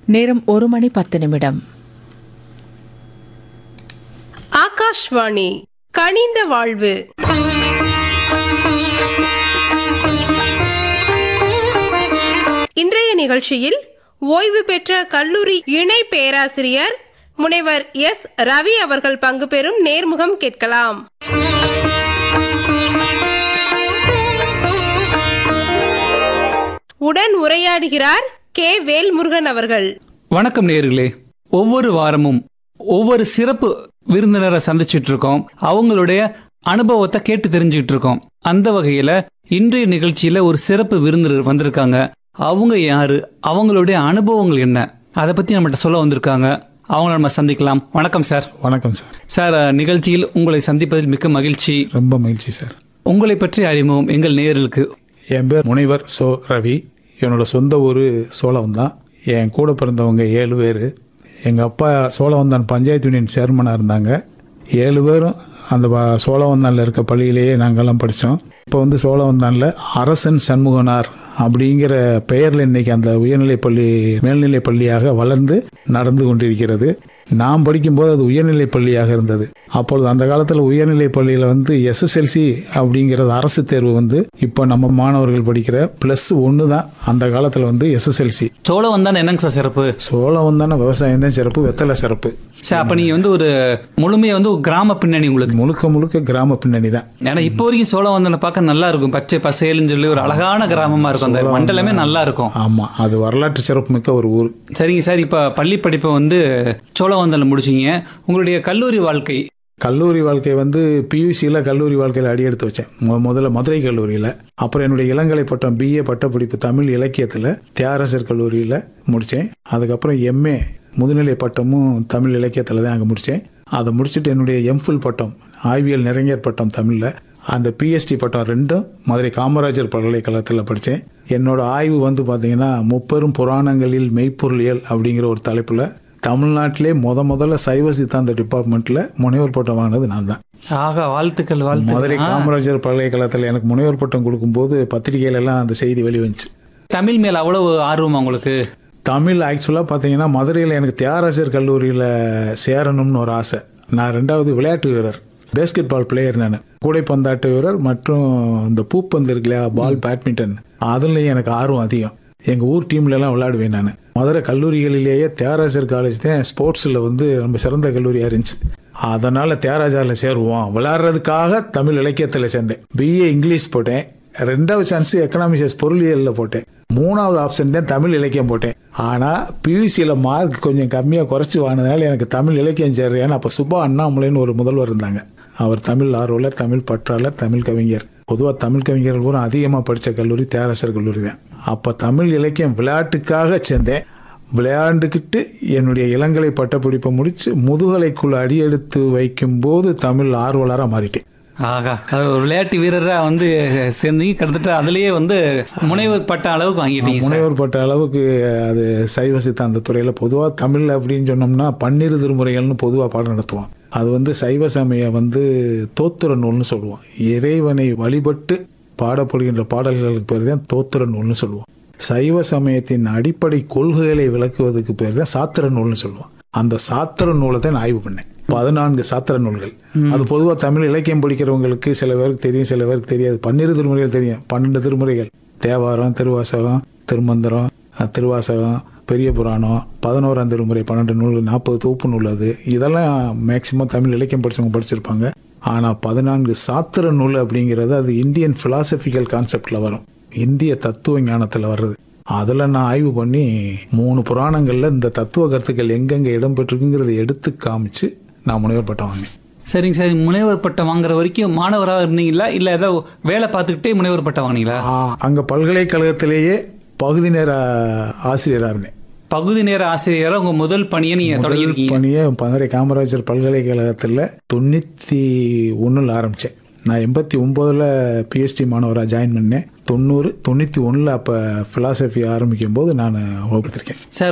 நேரம் ஒரு மணி பத்து நிமிடம் ஆகாஷ்வாணி கனிந்த வாழ்வு இன்றைய நிகழ்ச்சியில் ஓய்வு பெற்ற கல்லூரி இணை பேராசிரியர் முனைவர் எஸ் ரவி அவர்கள் பங்கு பெறும் நேர்முகம் கேட்கலாம் உடன் உரையாடுகிறார் கே வேல்முருகன் அவர்கள் வணக்கம் நேயர்களே ஒவ்வொரு வாரமும் ஒவ்வொரு சிறப்பு விருந்தினரை சந்திச்சிட்டு இருக்கோம் அவங்களுடைய அனுபவத்தை கேட்டு தெரிஞ்சுக்கிட்டு இருக்கோம் அந்த வகையில இன்றைய நிகழ்ச்சியில ஒரு சிறப்பு விருந்தினர் வந்திருக்காங்க அவங்க யாரு அவங்களுடைய அனுபவங்கள் என்ன அதை பத்தி நம்மகிட்ட சொல்ல வந்திருக்காங்க அவங்கள நம்ம சந்திக்கலாம் வணக்கம் சார் வணக்கம் சார் சார் நிகழ்ச்சியில் உங்களை சந்திப்பதில் மிக்க மகிழ்ச்சி ரொம்ப மகிழ்ச்சி சார் உங்களை பற்றி அறிமுகம் எங்கள் நேயர்களுக்கு என் பேர் முனைவர் சோ ரவி என்னோட சொந்த ஊர் சோழவன் தான் என் கூட பிறந்தவங்க ஏழு பேர் எங்கள் அப்பா சோழவந்தான் பஞ்சாயத்து யூனியன் சேர்மனாக இருந்தாங்க ஏழு பேரும் அந்த ப- சோழவந்தானில் இருக்க பள்ளியிலேயே நாங்கள்லாம் படித்தோம் இப்போ வந்து சோழவந்தானில் அரசன் சண்முகனார் அப்படிங்கிற பெயரில் இன்னைக்கு அந்த உயர்நிலைப் பள்ளி மேல்நிலைப் பள்ளியாக வளர்ந்து நடந்து கொண்டிருக்கிறது நான் படிக்கும்போது அது உயர்நிலைப் பள்ளியாக இருந்தது அப்பொழுது அந்த காலத்தில் உயர்நிலைப் பள்ளியில் வந்து எஸ்எஸ்எல்சி அப்படிங்கிறது அரசு தேர்வு வந்து இப்போ நம்ம மாணவர்கள் படிக்கிற ப்ளஸ் ஒன்று தான் அந்த காலத்தில் வந்து எஸ்எஸ்எல்சி சோழ வந்தான் என்னங்க சார் சிறப்பு சோளம் தானே விவசாயம் தான் சிறப்பு வெத்தலை சிறப்பு சார் அப்ப நீங்க வந்து ஒரு முழுமையா வந்து ஒரு கிராம பின்னணி உங்களுக்கு முழுக்க முழுக்க கிராம பின்னணி தான் ஏன்னா இப்போ வரைக்கும் சோழ வந்தனை பார்க்க நல்லா இருக்கும் பச்சை பசேல்னு சொல்லி ஒரு அழகான கிராமமா இருக்கும் அந்த மண்டலமே நல்லா இருக்கும் ஆமாம் அது வரலாற்று சிறப்பு மிக்க ஒரு ஊர் சரிங்க சார் இப்போ பள்ளி படிப்பை வந்து சோழவந்தனில் முடிச்சீங்க உங்களுடைய கல்லூரி வாழ்க்கை கல்லூரி வாழ்க்கை வந்து பியூசியில் கல்லூரி வாழ்க்கையில் அடி எடுத்து வச்சேன் மு- முதல்ல மதுரை கல்லூரியில் அப்புறம் என்னுடைய இளங்கலை பட்டம் பிஏ பட்டப்படிப்பு தமிழ் இலக்கியத்தில் தியாகராசர் கல்லூரியில் முடித்தேன் அதுக்கப்புறம் எம்ஏ முதுநிலை பட்டமும் தமிழ் இலக்கியத்தில் தான் அங்கே முடித்தேன் அதை முடிச்சுட்டு என்னுடைய எம்ஃபில் பட்டம் ஆய்வியல் நிறைஞர் பட்டம் தமிழில் அந்த பிஎஸ்டி பட்டம் ரெண்டும் மதுரை காமராஜர் பல்கலைக்கழகத்தில் படித்தேன் என்னோட ஆய்வு வந்து பார்த்தீங்கன்னா முப்பெரும் புராணங்களில் மெய்ப்பொருளியல் அப்படிங்கிற ஒரு தலைப்பில் தமிழ்நாட்டிலே முத முதல்ல சைவ சித்தாந்த டிபார்ட்மெண்ட்டில் முனைவர் பட்டம் வாங்கினது நான் தான் ஆகா வாழ்த்துக்கள் மதுரை வாழ்த்துக்கள் ஆ, காமராஜர் பல்கலைக்கழகத்தில் எனக்கு முனைவர் பட்டம் கொடுக்கும்போது பத்திரிகையில எல்லாம் அந்த செய்தி வெளிவந்துச்சு தமிழ் மேல் அவ்வளவு ஆர்வம் உங்களுக்கு தமிழ் ஆக்சுவலாக பார்த்தீங்கன்னா மதுரையில் எனக்கு தியாகராஜர் கல்லூரியில் சேரணும்னு ஒரு ஆசை நான் ரெண்டாவது விளையாட்டு வீரர் பேஸ்கெட் பால் பிளேயர் நான் கூடைப்பந்தாட்ட வீரர் மற்றும் இந்த பூப்பந்து இருக்கு இல்லையா பால் பேட்மிண்டன் அதுலேயும் எனக்கு ஆர்வம் அதிகம் எங்கள் ஊர் டீம்ல எல்லாம் விளையாடுவேன் நான் மதுரை கல்லூரிகளிலேயே தியாகராஜர் காலேஜ் தான் ஸ்போர்ட்ஸில் வந்து நம்ம சிறந்த கல்லூரியாக இருந்துச்சு அதனால் தியாகராஜரில் சேருவோம் விளையாடுறதுக்காக தமிழ் இலக்கியத்தில் சேர்ந்தேன் பிஏ இங்கிலீஷ் போட்டேன் ரெண்டாவது சான்ஸ் எக்கனாமிக்ஸ் பொருளியலில் போட்டேன் மூணாவது ஆப்ஷன் தான் தமிழ் இலக்கியம் போட்டேன் ஆனால் பியூசியில் மார்க் கொஞ்சம் கம்மியாக குறைச்சி வாங்கினதுனால எனக்கு தமிழ் இலக்கியம் சேர்றேன் அப்போ சுபா அண்ணாமலைன்னு ஒரு முதல்வர் இருந்தாங்க அவர் தமிழ் ஆர்வலர் தமிழ் பற்றாளர் தமிழ் கவிஞர் பொதுவாக தமிழ் கவிஞர்கள் பூரா அதிகமாக படித்த கல்லூரி தியாகராசர் கல்லூரி தான் அப்போ தமிழ் இலக்கியம் விளையாட்டுக்காக சேர்ந்தேன் விளையாண்டுக்கிட்டு என்னுடைய இளங்கலை பட்டப்படிப்பை முடித்து முதுகலைக்குள் அடியெடுத்து வைக்கும்போது தமிழ் ஆர்வலராக மாறிட்டேன் ஆகா அது ஒரு விளையாட்டு வீரரா வந்து சேர்ந்தீங்க கிட்டத்தட்ட அதுலயே வந்து முனைவர் பட்ட அளவுக்கு வாங்கிட்டீங்க சார் முனைவர் பட்ட அளவுக்கு அது சைவ சித்தாந்த துறையில் பொதுவாக தமிழ் அப்படின்னு சொன்னோம்னா பன்னிரு திருமுறைகள்னு பொதுவாக பாடம் நடத்துவோம் அது வந்து சைவ சமய வந்து தோத்திர நூல்னு சொல்லுவோம் இறைவனை வழிபட்டு பாடப்படுகின்ற பாடல்களுக்கு பேர் தான் தோத்திர நூல்னு சொல்லுவோம் சைவ சமயத்தின் அடிப்படை கொள்கைகளை விளக்குவதற்கு பேர் தான் சாத்திர நூல்னு சொல்லுவோம் அந்த சாத்திர நூலை தான் நான் ஆய்வு பண்ணேன் பதினான்கு சாத்திர நூல்கள் அது பொதுவாக தமிழ் இலக்கியம் படிக்கிறவங்களுக்கு சில பேருக்கு தெரியும் சில பேருக்கு தெரியாது பன்னிரு திருமுறைகள் தெரியும் பன்னெண்டு திருமுறைகள் தேவாரம் திருவாசகம் திருமந்திரம் அஹ், திருவாசகம் பெரிய புராணம் பதினோராம் திருமுறை பன்னெண்டு நூல் நாற்பது தொகுப்பு நூல் அது இதெல்லாம் மேக்சிமம் தமிழ் இலக்கியம் படிச்சவங்க படிச்சிருப்பாங்க ஆனால் பதினான்கு சாத்திர நூல் அப்படிங்கிறது அது இந்தியன் பிலாசபிக்கல் கான்செப்டில் வரும் இந்திய தத்துவ ஞானத்தில் வர்றது அதில் நான் ஆய்வு பண்ணி மூணு புராணங்களில் இந்த தத்துவ கருத்துக்கள் எங்கெங்கே இடம்பெற்றிருக்குங்கிறத எடுத்து காமிச்சு நான் முனைவர் பட்டம் வாங்கினேன் சரிங்க சார் முனைவர் பட்டம் வாங்குற வரைக்கும் மாணவராக இருந்தீங்களா இல்ல ஏதோ வேலை பார்த்துக்கிட்டே முனைவர் பட்டம் வாங்கினீங்களா அங்கே பல்கலைக்கழகத்திலேயே பகுதி நேர ஆசிரியராக இருந்தேன் பகுதி நேர ஆசிரியரா உங்க முதல் பணியை நீங்க முதல் தொடங்கியிருக்கீங்க பணியை மதுரை காமராஜர் பல்கலைக்கழகத்தில் தொண்ணூற்றி ஒன்றில் ஆரம்பித்தேன் நான் எண்பத்தி ஒம்போதில் பிஎஸ்டி மாணவராக ஜாயின் பண்ணேன் தொண்ணூறு தொண்ணூற்றி ஒன்றில் அப்போ ஃபிலாசபி ஆரம்பிக்கும் போது நான் வகுப்படுத்திருக்கேன் சார்